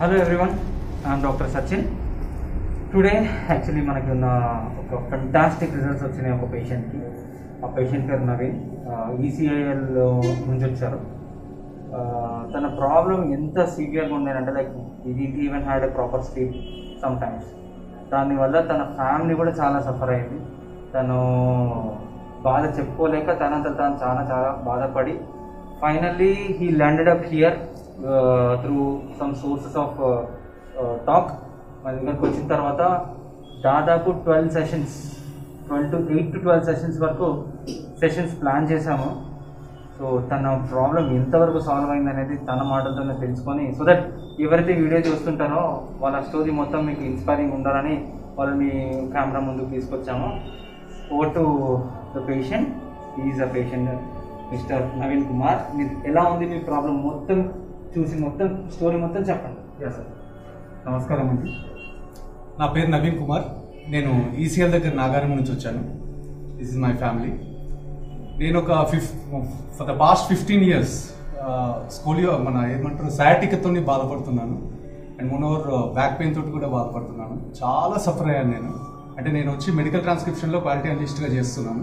Hello everyone I'm doctor Sachin today actually మనకి ఉన్న ఒక ఫంటాస్టిక్ రిజల్ట్స్ వచ్చినాయి ఒక పేషెంట్కి ఆ పేషెంట్ పేరు నవీన్ ఈసీఐఎల్ నుంచి వచ్చారు ఆ, తన ప్రాబ్లం ఎంత సివియర్గా ఉండేనంటే లైక్ ఇది even had a proper sleep some times దానివల్ల తన ఫ్యామిలీ కూడా చాలా సఫర్ అయింది తను బాధ చెప్పుకోలేక తనంత తాను చాలా చాలా బాధపడి finally he landed up here through some sources of talk మన దగ్గరకు వచ్చిన తర్వాత దాదాపు twelve sessions twelve to eight to twelve sessions వరకు సెషన్స్ ప్లాన్ చేశాము సో తన ప్రాబ్లం ఎంతవరకు సాల్వ్ అయింది అనేది తన మాటలతోనే తెలుసుకొని సో దట్ ఎవరైతే వీడియో చూస్తుంటారో వాళ్ళ స్టోరీ మొత్తం మీకు ఇన్స్పైరింగ్ ఉండాలని వాళ్ళు మీ కెమెరా ముందుకు తీసుకొచ్చాము over to the patient is a patient mister Naveen Kumar మీరు ఎలా ఉంది మీ ప్రాబ్లం మొత్తం చూసి మొత్తం స్టోరీ మొత్తం చెప్పండి యా సార్ నమస్కారం అండి నా పేరు నవీన్ కుమార్ నేను ఈసీఎల్ దగ్గర నాగారం నుంచి వచ్చాను దిస్ ఇస్ మై ఫ్యామిలీ నేను ఒక fif for the past fifteen years స్కూలియో మన ఏమంటారు సయాటికతో బాధపడుతున్నాను అండ్ మోన్ ఓవర్ బ్యాక్ పెయిన్ తోటి కూడా బాధపడుతున్నాను చాలా సఫర్ అయ్యాను నేను అంటే నేను వచ్చి మెడికల్ ట్రాన్స్క్రిప్షన్లో క్వాలిటీ అనలిస్ట్గా చేస్తున్నాను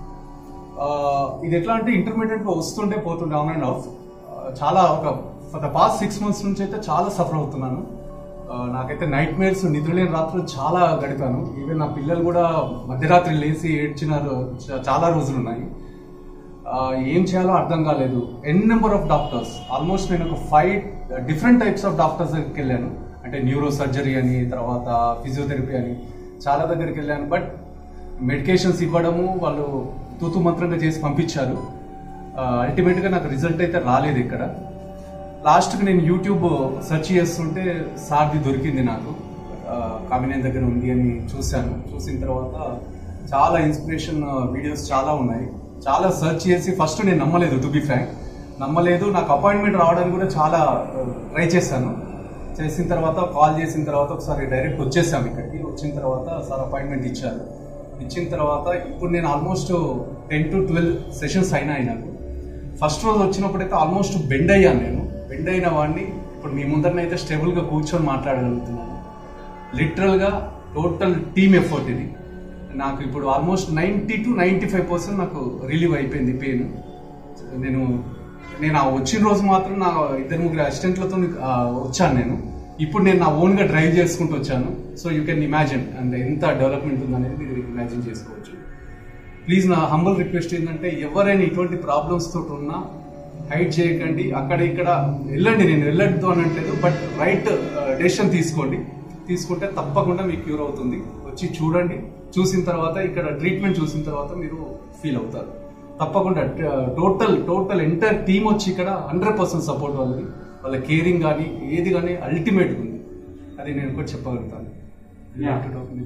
ఆ, ఇది ఎట్లా అంటే ఇంటర్మీడియట్గా వస్తుంటే పోతుండే ఆన్ అండ్ ఆఫ్ చాలా ఒక for the past six months నుంచి అయితే చాలా సఫర్ అవుతున్నాను ఆ, నాకైతే నైట్ మేర్స్ నిద్రలేని రాత్రులు చాలా గడిపాను ఈవెన్ నా పిల్లలు కూడా మధ్యరాత్రి లేచి ఏడ్చిన రో- చా- చాలా రోజులు ఉన్నాయి ఆ, ఏం చేయాలో అర్థం కాలేదు N number of doctors almost నేను ఒక five different types of doctors దగ్గరికి వెళ్ళాను అంటే న్యూరో సర్జరీ అని తర్వాత ఫిజియోథెరపీ అని చాలా దగ్గరికి వెళ్ళాను బట్ మెడికేషన్స్ ఇవ్వడము వాళ్ళు తూతు మంత్రంగా చేసి పంపించారు అల్టిమేట్గా నాకు రిజల్ట్ అయితే రాలేదు ఇక్కడ లాస్ట్కి నేను యూట్యూబ్ సెర్చ్ చేస్తుంటే సార్ది దొరికింది నాకు ఆ, కామినేని దగ్గర ఉంది అని చూశాను చూసిన తర్వాత చాలా ఇన్స్పిరేషన్ వీడియోస్ చాలా ఉన్నాయి చాలా సెర్చ్ చేసి ఫస్ట్ నేను నమ్మలేదు టు బి ఫ్రాంక్ నమ్మలేదు నాకు అపాయింట్మెంట్ రావడానికి కూడా చాలా ట్రై చేశాను చేసిన తర్వాత కాల్ చేసిన తర్వాత ఒకసారి డైరెక్ట్ వచ్చేసాము ఇక్కడికి వచ్చిన తర్వాత సార్ అపాయింట్మెంట్ ఇచ్చారు ఇచ్చిన తర్వాత ఇప్పుడు నేను almost ten to twelve sessions అయినాయి నాకు ఫస్ట్ రోజు వచ్చినప్పుడైతే ఆల్మోస్ట్ బెండ్ అయ్యాను నేను బెండ్ అయిన వాడిని ఇప్పుడు మీ ముందరనైతే స్టేబుల్గా కూర్చొని మాట్లాడగలుగుతున్నాను లిటరల్గా టోటల్ టీమ్ ఎఫర్ట్ ఇది నాకు ఇప్పుడు almost ninety to ninety five percent నాకు రిలీవ్ అయిపోయింది పెయిన్ నేను నేను ఆ వచ్చిన రోజు మాత్రం నా ఇద్దరు ముగ్గురు అసిస్టెంట్లతో వచ్చాను నేను ఇప్పుడు నేను నా ఓన్గా డ్రైవ్ చేసుకుంటూ వచ్చాను so you can imagine and ఎంత డెవలప్మెంట్ ఉందనేది మీరు ఇమాజిన్ చేసుకోవచ్చు ప్లీజ్ నా హంబల్ రిక్వెస్ట్ ఏంటంటే ఎవరైనా ఇటువంటి ప్రాబ్లమ్స్ తోటి ఉన్నా హైట్ చేయకండి అక్కడ ఇక్కడ వెళ్ళండి నేను వెళ్ళొద్దు అని అంటలేదు బట్ రైట్ డెసిషన్ తీసుకోండి తీసుకుంటే తప్పకుండా మీకు క్యూర్ అవుతుంది వచ్చి చూడండి చూసిన తర్వాత ఇక్కడ ట్రీట్మెంట్ చూసిన తర్వాత మీరు ఫీల్ అవుతారు తప్పకుండా టోటల్ టోటల్ ఎంటైర్ టీమ్ వచ్చి ఇక్కడ హండ్రెడ్ పర్సెంట్ సపోర్ట్ వాళ్ళది వాళ్ళ కేరింగ్ కానీ ఏది కానీ అల్టిమేట్ ఉంది అది నేను కూడా చెప్పగలుగుతాను Yeah.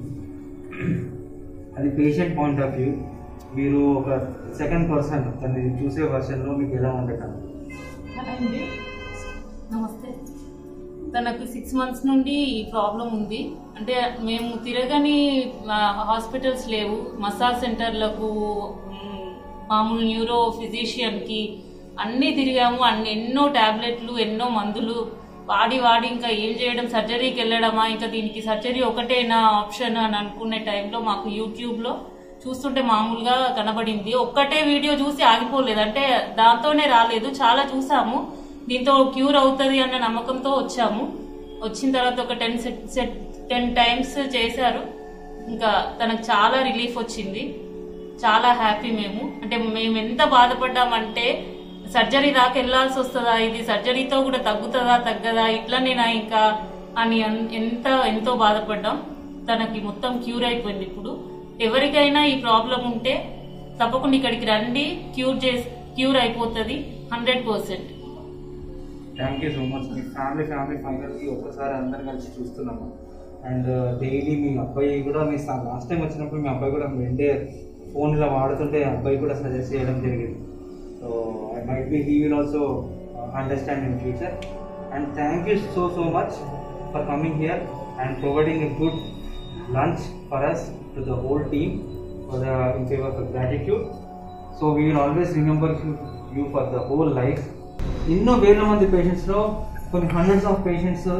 అది పేషెంట్ పాయింట్ ఆఫ్ వ్యూ మీరు ఒక సెకండ్ పర్సన్ తను చూసే వర్షన్లో మీకు ఎలా ఉండటం హలో అండి నమస్తే తనకు సిక్స్ మంత్స్ నుండి ఈ ప్రాబ్లం ఉంది అంటే మేము తిరగని హాస్పిటల్స్ లేవు మసాజ్ సెంటర్లకు మ్, మామూలు న్యూరో ఫిజిషియన్కి అన్నీ తిరిగాము అన్ని ఎన్నో టాబ్లెట్లు ఎన్నో మందులు వాడి వాడి ఇంకా ఏం చేయడం సర్జరీకి వెళ్ళడమా ఇంకా దీనికి సర్జరీ ఒకటేనా ఆప్షన్ అని అనుకునే టైంలో మాకు యూట్యూబ్లో చూస్తుంటే మామూలుగా కనబడింది ఒక్కటే వీడియో చూసి ఆగిపోలేదు అంటే దాంతోనే రాలేదు చాలా చూసాము దీంతో క్యూర్ అవుతుంది అన్న నమ్మకంతో వచ్చాము వచ్చిన తర్వాత ఒక ten set set ten times చేశారు ఇంకా తనకు చాలా రిలీఫ్ వచ్చింది చాలా హ్యాపీ మేము అంటే మేము ఎంత బాధపడ్డామంటే సర్జరీ దాకా వెళ్ళాల్సి వస్తుందా ఇది సర్జరీతో కూడా తగ్గుతుందా తగ్గదా ఇట్లనేనా ఇంకా అని అన్- ఎంత ఎంతో బాధపడ్డాం తనకి మొత్తం క్యూర్ అయిపోయింది ఇప్పుడు ఎవరికైనా ఈ ప్రాబ్లం ఉంటే తప్పకుండా ఇక్కడికి రండి క్యూర్ చేసి క్యూర్ అయిపోతుంది hundred percent thank you so much మీ ఫ్యామిలీ ఫ్యామిలీ ఫైనల్కి ఒక్కసారి అందరు కలిసి చూస్తున్నాము అండ్ డైలీ మీ అబ్బాయి కూడా మీ లాస్ట్ టైం వచ్చినప్పుడు మీ అబ్బాయి కూడా వెండే ఫోన్ ఇలా వాడుతుంటే అబ్బాయి కూడా సజెస్ట్ చేయడం జరిగింది so I might be he will also understand in future and thank you so so much for coming here and providing a good lunch for us to the whole team for the in favour for gratitude so we will always remember you you for the whole life ఎన్నో వేల మంది పేషెంట్స్లో కొన్ని hundreds of patients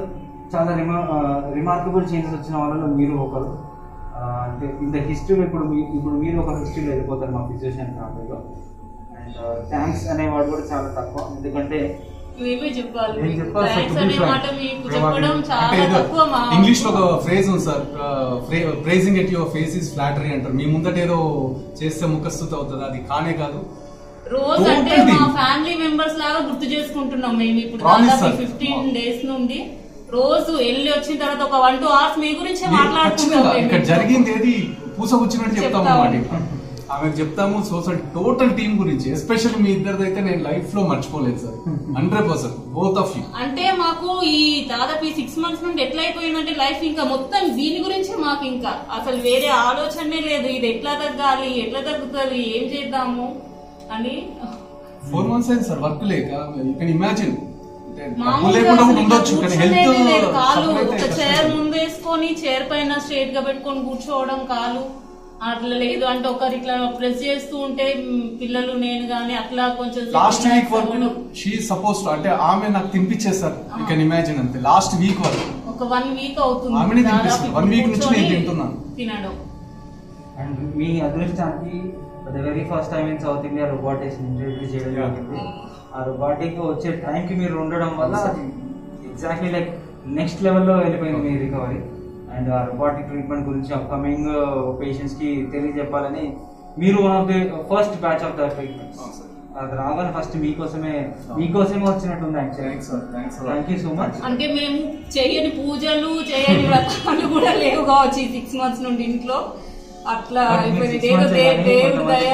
చాలా రిమా remarkable changes వచ్చిన వాళ్ళలో మీరు ఒకరు ఆ, అంటే ఇంత హిస్టరీలో ఇప్పుడు మీ ఇప్పుడు మీరు ఒక హిస్టరీలో వెళ్ళిపోతారు మా ఫిజిషియన్ ఫ్యామిలీలో అండ్ థ్యాంక్స్ అనే వర్డ్ కూడా చాలా తక్కువ ఎందుకంటే మేమే చెప్పాలి నేను మీకు. చెప్పాలి సార్, థ్యాంక్స్ అనే to be మాట frank. మీకు చెప్పడం చాలా అంటే ఏదో తక్కువ మా ఇంగ్లీష్ లో ఒక ఫ్రేజ్ ఉంది sir praising at your face is flattery అంటారు మీ ముందట ఏదో చేస్తే ముఖస్థుతి అవుతుంది అది కానే కాదు రోజు అంటే Totally. మా ఫ్యామిలీ మెంబర్స్ లాగా గుర్తు చేసుకుంటున్నాం మేము ఇప్పుడు Promise, దాదాపు sir. ఫిఫ్టీన్ డేస్ నుండి రోజు వెళ్ళి వచ్చిన తర్వాత ఒక వన్ టూ అవర్స్ మీ గురించే మాట్లాడుకుంటాం ఖచ్చితంగా మేము. ఇక్కడ జరిగింది ఏది పూసగుచ్చినట్టు చెప్తాము చెప్తాము. అన్నమాట ఆమెకు చెప్తాము సొసైటీ టోటల్ టీం గురించి ఎస్పెషల్లీ మీ ఇద్దరిదైతే నేను లైఫ్ లో మర్చిపోలేదు sir hundred percent both of you అంటే మాకు ఈ దాదాపు ఈ సిక్స్ మంత్స్ నుండి ఎట్లా అయిపోయిందంటే లైఫ్ ఇంకా మొత్తం దీని గురించే మాకు ఇంకా అసలు వేరే ఆలోచనే లేదు ఇది ఎట్లా తగ్గాలి ఎట్లా తగ్గుతుంది ఏం చేద్దాము అని ఫోర్ మంత్స్ అయింది సార్ వర్క్ లేక యూ కెన్ ఇమాజిన్ డబ్బు మామూలుగా లేకుండా అసలు కూడా ఇంకా ఉండొచ్చు కానీ కూర్చునేది లేదు. కాలు హెల్త్ ఒక చైర్ ముందు వేసుకొని చైర్ పైన స్ట్రేట్ గా పెట్టుకొని కూర్చోవడం కాలు అట్లా లేదు అంటే ఒకరు ఇట్లా ప్రెస్ చేస్తూ ఉంటే మ్, పిల్లలు నేను గాని అట్లా కొంచెం సేపు లాస్ట్ relax వీక్ వరకు అవ్వడం. షీ సపోజ్ అంటే ఆమె నాకు తినిపించేస్తారు యూ కెన్ ఇమాజిన్ అంతే లాస్ట్ వీక్ వరకు ఒక వన్ వీక్ అవుతుంది ఆమెనే దాదాపు తినిపిస్తుంది. One week నుంచి నేను కూర్చొని తింటున్నాను. తినడం అండ్ మీ అదృష్టానికి the very first time in South India robotics introduce చేయడం జరిగింది ఆ రోబోటిక్ వచ్చే టైంకి మీరు ఉండడం వల్ల ఎగ్జాక్ట్లీ లైక్ నెక్స్ట్ లెవెల్లో వెళ్ళిపోయింది మీ రికవరీ అండ్ ఆ రోబోటిక్ ట్రీట్మెంట్ గురించి అప్కమింగ్ పేషెంట్స్ కి తెలియజెప్పాలని మీరు one of the first batch of the treatments అవును సార్. అది రాగానే ఫస్ట్ మీకోసమే మీకోసమే వచ్చినట్టుంది actually Thanks, sir. Thanks a lot. Thank you so much అంటే మేము చేయని పూజలు చేయని వ్రతాలు కూడా లేవు కావచ్చు ఈ సిక్స్ మంత్స్ నుండి ఇంట్లో అట్లా అయిపోయింది ఏదో దే- దేవుడి దయ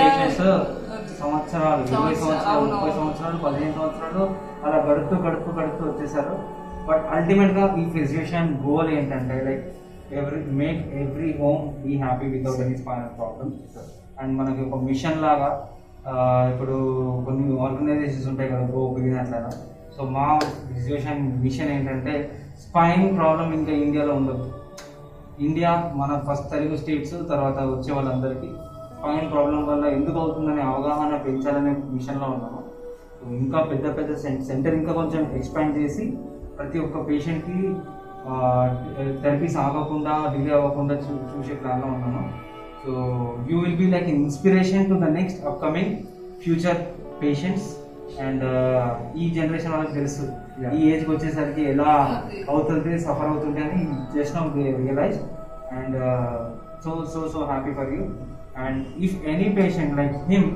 సంవత్సరాలు ఇరవై సంవత్సరాలు, సంవత్సరాలు అవును. ముప్పై సంవత్సరాలు పదిహేను సంవత్సరాలు అలా గడుపుతూ గడుపుతూ గడుపుతూ వచ్చేసారు బట్ అల్టిమేట్ గా ఈ ఫిజిషియన్ గోల్ ఏంటంటే like every make every home be happy without any spinal problem and మనకి ఒక మిషన్ లాగా ఆ, ఇప్పుడు కొన్ని ఆర్గనైజేషన్స్ ఉంటాయి కదా గో గ్రీన్ అట్లా సో మా ఫిజిషియన్ మిషన్ ఏంటంటే స్పైన్ ప్రాబ్లం ఇంకా ఇండియాలో ఉండదు ఇండియా మన ఫస్ట్ తెలుగు స్టేట్స్ తర్వాత వచ్చే వాళ్ళందరికీ స్పైన్ ప్రాబ్లం వల్ల ఎందుకు అవుతుందనే అవగాహన పెంచాలనే మిషన్లో ఉన్నాము సో ఇంకా పెద్ద పెద్ద సెంటర్ ఇంకా కొంచెం ఎక్స్పాండ్ చేసి ప్రతి ఒక్క పేషెంట్కి థెరపీస్ ఆగకుండా డిలే అవ్వకుండా చూ చూసే ప్లాన్లో ఉన్నాను so you will be like inspiration to the next upcoming future patients and ఈ జనరేషన్ వాళ్ళకి తెలుసు ఈ ఏజ్కి వచ్చేసరికి ఎలా అవుతుంది సఫర్ అవుతుంది అని just now they realise and so so so happy for you and if any patient like him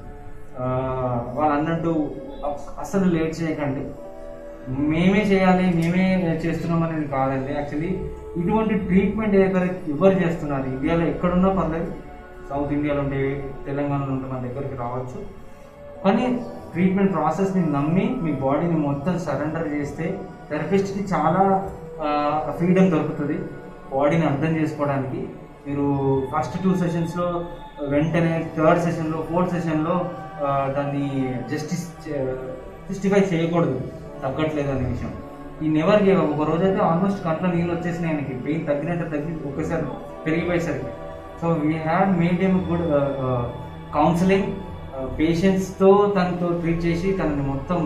వాళ్ళు అన్నట్టు అసలు లేట్ చేయకండి మేమే చేయాలి మేమే చేస్తున్నాం అనేది కాదండి యాక్చువల్లీ ఇటువంటి ట్రీట్మెంట్ దగ్గర ఎవరు చేస్తున్నారు ఇండియాలో ఎక్కడున్నా పర్లేదు సౌత్ ఇండియాలో ఉంటే తెలంగాణలో ఉంటే మన దగ్గరికి రావచ్చు కానీ ట్రీట్మెంట్ ప్రాసెస్ని నమ్మి మీ బాడీని మొత్తం సరెండర్ చేస్తే థెరపిస్ట్కి చాలా ఫ్రీడమ్ దొరుకుతుంది బాడీని అర్థం చేసుకోవడానికి మీరు ఫస్ట్ టూ సెషన్స్లో వెంటనే థర్డ్ సెషన్లో ఫోర్త్ సెషన్లో దాన్ని జస్టిస్ జస్టిఫై చేయకూడదు తగ్గట్లేదు అనే విషయం ఈ నెవర్ గేవ్ ఒక రోజు అయితే ఆల్మోస్ట్ కంట్లో నీళ్ళు వచ్చేసినాయి ఆయనకి పెయిన్ తగ్గినట్టు తగ్గి ఒక్కసారి పెరిగిపోయేసరికి so we have made em good counselling పేషెంట్స్తో తనతో ట్రీట్ చేసి తనని మొత్తం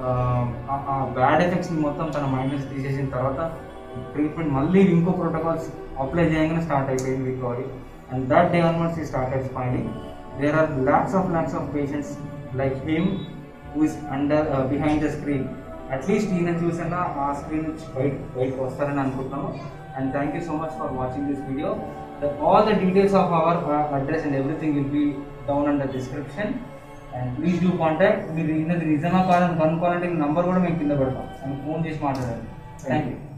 ఆ బ్యాడ్ ఎఫెక్ట్స్ని మొత్తం తన మైండ్ నుంచి తీసేసిన తర్వాత ట్రీట్మెంట్ మళ్ళీ ఇంకో ప్రోటోకాల్స్ అప్లై చేయగానే స్టార్ట్ అయిపోయింది recovery and that day onwards he started smiling there are lakhs of lakhs of patients like him who is under behind the screen at least ఈయన చూసినా ఆ స్క్రీన్ నుంచి బయట బయటకు వస్తారని అనుకుంటున్నాము and thank you so much for watching this video all the details of our address and everything will be down under description and please do contact మీరు ఇన్నది నిజమా కాదని కనుక్కోవాలంటే నంబర్ కూడా మేము కింద పెడతాం అండ్ ఫోన్ చేసి మాట్లాడండి థ్యాంక్ యూ